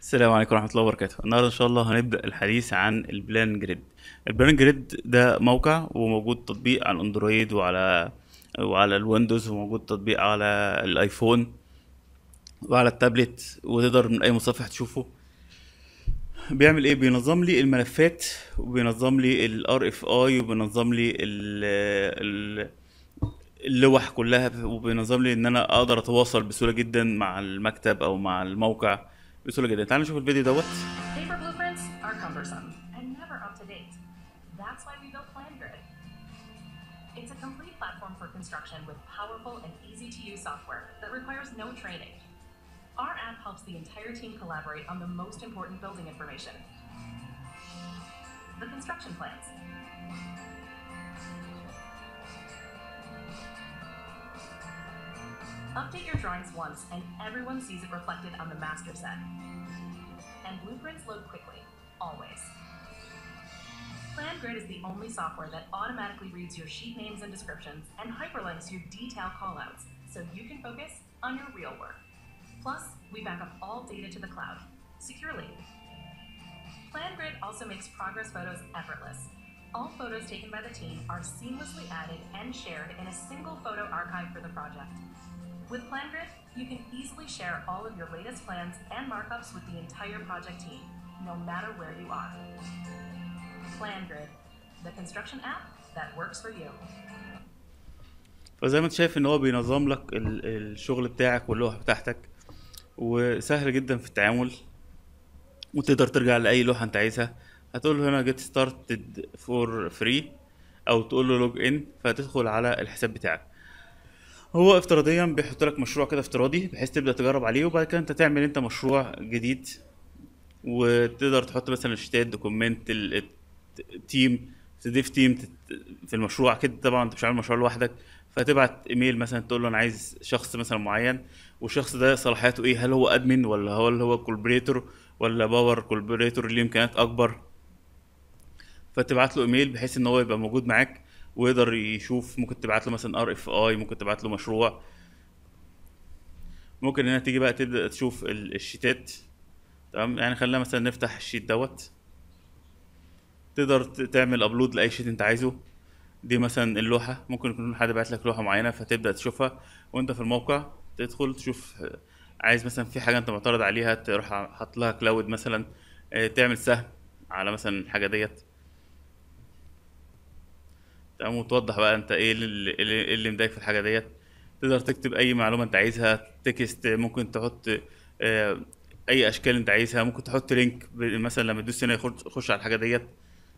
السلام عليكم ورحمة الله وبركاته النهاردة إن شاء الله هنبدأ الحديث عن البلان جريد البلان جريد ده موقع وموجود تطبيق على الأندرويد وعلى وعلى الويندوز وموجود تطبيق على الآيفون وعلى التابلت وتقدر من أي متصفح تشوفه بيعمل ايه بينظم لي الملفات وبينظم لي الار اف اي وبينظم لي ال- ال- اللوح كلها وبينظم لي ان انا اقدر اتواصل بسهوله جدا مع المكتب او مع الموقع بسهوله جدا تعالوا نشوف الفيديو دوت Paper blueprints are cumbersome and never up to date. That's why we built PlanGrid. It's a complete platform for construction with powerful and easy to use software that requires no training. Our app helps the entire team collaborate on the most important building information the construction plans. Update your drawings once and everyone sees it reflected on the master set. And blueprints load quickly, always. PlanGrid is the only software that automatically reads your sheet names and descriptions and hyperlinks your detail callouts so you can focus on your real work. Plus, we back up all data to the cloud, securely. PlanGrid also makes progress photos effortless. All photos taken by the team are seamlessly added and shared in a single photo archive for the project. With PlanGrid, you can easily share all of your latest plans and markups with the entire project team, no matter where you are. PlanGrid, the construction app that works for you. فزي ما انت شايف ان هو بينظم لك ال- الشغل بتاعك واللوحه بتاعتك وسهل جدا في التعامل وتقدر ترجع لاي لوحه انت عايزها هتقول له هنا جيت ستارتد فور فري او تقول له لوج ان فتدخل على الحساب بتاعك هو افتراضيا بيحط لك مشروع كده افتراضي بحيث تبدا تجرب عليه وبعد كده انت تعمل انت مشروع جديد وتقدر تحط مثلا الشتات دوكيمنت ال- التيم تضيف تيم تت- في المشروع كده طبعا انت مش عامل مشروع لوحدك فتبعت ايميل مثلا تقول له انا عايز شخص مثلا معين والشخص ده صلاحياته ايه هل هو ادمن ولا هو اللي هو كولبريتور ولا باور كولبريتور ليه امكانيات اكبر فتبعت له ايميل بحيث ان هو يبقى موجود معاك ويقدر يشوف ممكن تبعت له مثلا ار اف اي ممكن تبعت له مشروع ممكن هنا تيجي بقى تبدا تشوف ال- الشيتات تمام يعني خلينا مثلا نفتح الشيت دوت تقدر ت- تعمل ابلود لاي شيت انت عايزه دي مثلا اللوحه ممكن يكون حد بعت لك لوحه معينه فتبدا تشوفها وانت في الموقع تدخل تشوف آه، عايز مثلا في حاجه انت معترض عليها تروح حاط لها كلاود مثلا آه، تعمل سهم على مثلا الحاجه ديت تمام وتوضح بقى انت ايه اللي, اللي, إيه اللي مضايقك في الحاجه ديت تقدر تكتب اي معلومه انت عايزها تكست ممكن تحط آه، اي اشكال انت عايزها ممكن تحط لينك ب- مثلا لما تدوس هنا يخش يخش على الحاجه ديت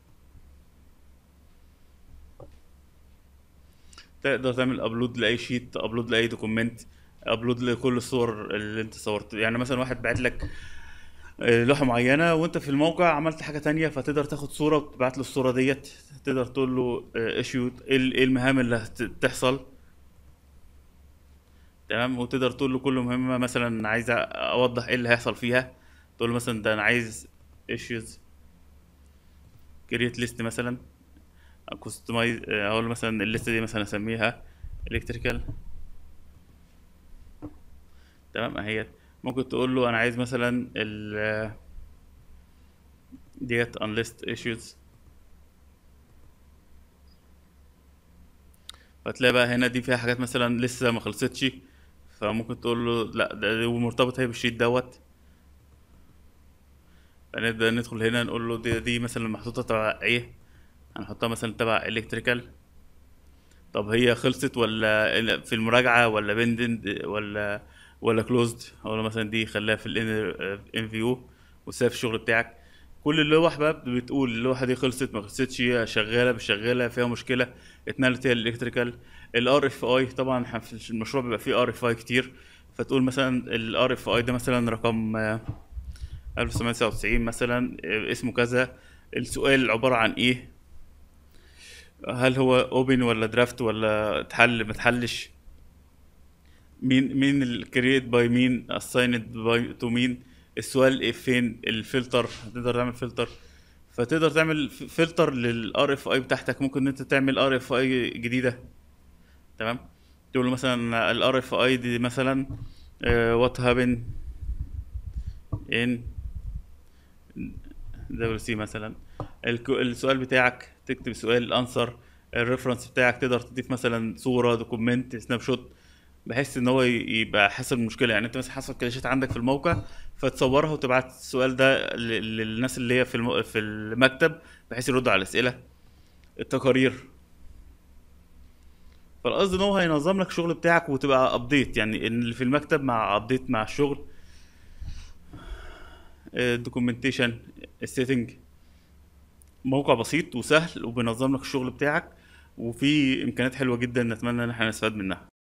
تقدر تعمل ابلود لاي شيت ابلود لاي دوكيمنت ابلود لكل الصور اللي انت صورت يعني مثلا واحد بعت لك آه، لوحة معينة وانت في الموقع عملت حاجة تانية فتقدر تاخد صورة وتبعت له الصورة ديت تقدر تقول له ايشيو ايه ال- إيه المهام اللي هتحصل تمام وتقدر تقول له كل مهمة مثلا عايز اوضح ايه اللي هيحصل فيها تقول له مثلا ده انا عايز ايشوز كريت ليست مثلا كوستمايز اقول له مثلا الليسته دي مثلا اسميها الكتريكال تمام اهي ممكن تقول له انا عايز مثلا ال ديت unlist issues فتلاقي بقى هنا دي فيها حاجات مثلا لسه ما خلصتش فممكن تقول له لا ده دي مرتبط هي بالشيت دوت فنبدأ ندخل هنا نقول له دي, دي مثلا محطوطة تبع ايه هنحطها مثلا تبع الكتريكال طب هي خلصت ولا في المراجعة ولا بندند ولا ولا كلوزد اقول له مثلا دي خليها في الان فيو وسيف الشغل بتاعك كل اللوح بقى بتقول اللوحة دي خلصت ما خلصتش شغالة مش شغالة فيها مشكلة اتنقلت هي الالكتريكال الار اف اي طبعا إحنا في المشروع بيبقى فيه ار اف اي كتير فتقول مثلا الار اف اي ده مثلا رقم آه، 1999 مثلا آه، اسمه كذا السؤال عبارة عن ايه هل هو اوبن ولا درافت ولا اتحل ما اتحلش مين مين الكرييت باي مين اسايند باي تو مين السؤال إيه فين الفلتر هتقدر تعمل فلتر فتقدر تعمل ف- فلتر للار اف اي بتاعتك ممكن ان انت تعمل ار اف اي جديده تمام تقول له مثلا الار اف اي دي مثلا وات هابن ان دبليو سي مثلا الك- السؤال بتاعك تكتب سؤال الانسر الريفرنس بتاعك تقدر تضيف مثلا صوره دوكومنت سناب شوت بحيث ان هو ي- يبقى حسب المشكله يعني انت مثلا حصل كلاشات عندك في الموقع فتصورها وتبعت السؤال ده ل- للناس اللي هي في الم... في المكتب بحيث يردوا على الاسئله التقارير فالقصد ان هو هينظم لك الشغل بتاعك وتبقى ابديت يعني ان اللي في المكتب مع ابديت مع الشغل الدوكيومنتيشن السيتنج موقع بسيط وسهل وبينظم لك الشغل بتاعك وفي امكانيات حلوه جدا نتمنى ان احنا نستفاد منها